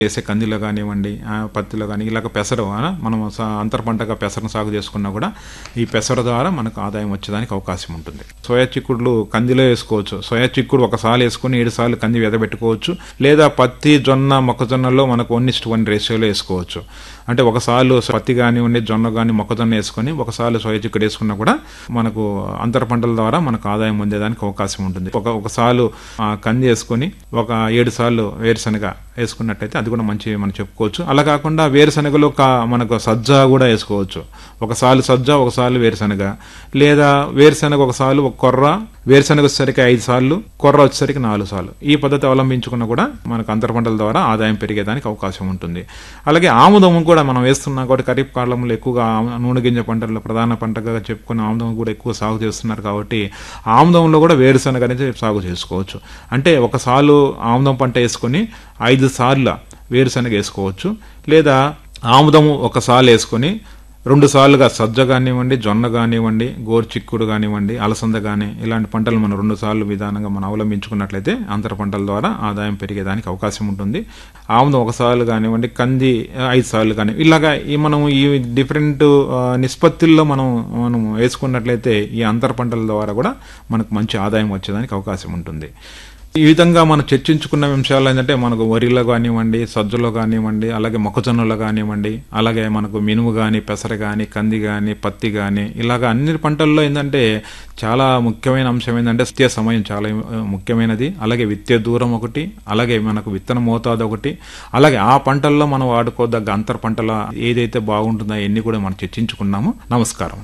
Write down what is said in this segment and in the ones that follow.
వేసే కందిలో కానివ్వండి ఆ, పత్తిలో కానీ ఇలాగ పెసరు ఆ, మనం స- అంతర పంటగా పెసరను సాగు చేసుకున్నా కూడా ఈ పెసర ద్వారా మనకు ఆదాయం వచ్చేదానికి అవకాశం ఉంటుంది సోయా చిక్కుడులు కందిలో వేసుకోవచ్చు సోయా చిక్కుడు ఒకసారి వేసుకుని ఏడు సార్లు కంది వెదబెట్టుకోవచ్చు లేదా పత్తి జొన్న మొక్కజొన్నలో మనకు వన్ ఇస్ట్ వన్ రేషియోలో వేసుకోవచ్చు అంటే ఒకసారి పత్తి కానివ్వండి జొన్న కానీ మొక్కజొన్న వేసుకొని ఒకసారి సోయా చిక్కుడు వేసుకున్నా కూడా మనకు అంతర పంటల ద్వారా మనకు ఆదాయం పొందేదానికి అవకాశం ఉంటుంది ఒక ఒకసారి కంది వేసుకొని ఒక ఏడు సార్లు వేరుశనగ వేసుకున్నట్టయితే అది కూడా మంచి మనం చెప్పుకోవచ్చు అలా కాకుండా వేరుశనగలో కా మనకు సజ్జ కూడా వేసుకోవచ్చు ఒకసారి సజ్జ ఒకసారి వేరుశనగ లేదా వేరుశనగ ఒకసారి ఒక కొర్ర వేరుశనగ వచ్చేసరికి ఐదు సార్లు కొర్ర వచ్చేసరికి నాలుగు సార్లు ఈ పద్ధతి అవలంబించుకున్నా కూడా మనకు అంతర పంటల ద్వారా ఆదాయం పెరిగేదానికి అవకాశం ఉంటుంది అలాగే ఆముదం కూడా మనం వేస్తున్నాం కాబట్టి ఖరీఫ్ కాలంలో ఎక్కువగా ఆమ- నూనె గింజ పంటల్లో ప్రధాన పంటగా చెప్పుకున్న ఆముదం కూడా ఎక్కువ సాగు చేస్తున్నారు కాబట్టి ఆముదంలో కూడా వేరుశనగ అనేది సాగు చేసుకోవచ్చు అంటే ఒకసారి ఆముదం పంట వేసుకొని ఐదు సార్లు వేరుశనగ వేసుకోవచ్చు లేదా ఆముదము ఒకసారి వేసుకొని రెండు సార్లుగా సజ్జ కానివ్వండి జొన్న కానివ్వండి గోరు చిక్కుడు కానివ్వండి అలసంద కానీ ఇలాంటి పంటలు మనం రెండు సార్లు విధానంగా మనం అవలంబించుకున్నట్లయితే అంతర పంటల ద్వారా ఆదాయం పెరిగేదానికి అవకాశం ఉంటుంది ఆముదం ఒకసార్లు కానివ్వండి కంది ఆ, ఐదు సార్లు కానీ ఇలాగా ఈ మనం ఈ డిఫరెంట్ ఆ, నిష్పత్తుల్లో మనం మనం వేసుకున్నట్లయితే ఈ అంతర పంటల ద్వారా కూడా మనకు మంచి ఆదాయం వచ్చేదానికి అవకాశం ఉంటుంది ఈ విధంగా మనం చర్చించుకున్న విషయాలు ఏంటంటే మనకు వరిలో కానివ్వండి సజ్జలో కానివ్వండి అలాగే మొక్కజొన్నలో కానివ్వండి అలాగే మనకు మినుము కానీ పెసర కానీ కంది కానీ పత్తి కానీ ఇలాగ అన్ని పంటల్లో ఏంటంటే చాలా ముఖ్యమైన అంశం ఏంటంటే విత్తే సమయం చాలా ఆ, ముఖ్యమైనది అలాగే విత్తే దూరం ఒకటి అలాగే మనకు విత్తన మోతాదు ఒకటి అలాగే ఆ పంటల్లో మనం వాడుకోదగ్గ అంతర పంటల ఏదైతే బాగుంటుందో అవన్నీ కూడా మనం చర్చించుకున్నాము నమస్కారం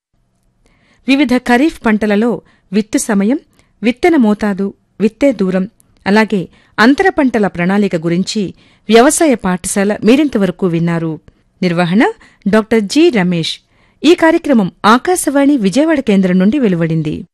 వివిధ ఖరీఫ్ పంటలలో విత్తు సమయం విత్తన మోతాదు విత్తే దూరం అలాగే అంతర పంటల ప్రణాళిక గురించి వ్యవసాయ పాఠశాల మీరింతవరకు విన్నారు నిర్వహణ డాక్టర్ జి రమేష్ ఈ కార్యక్రమం ఆకాశవాణి విజయవాడ కేంద్రం నుండి వెలువడింది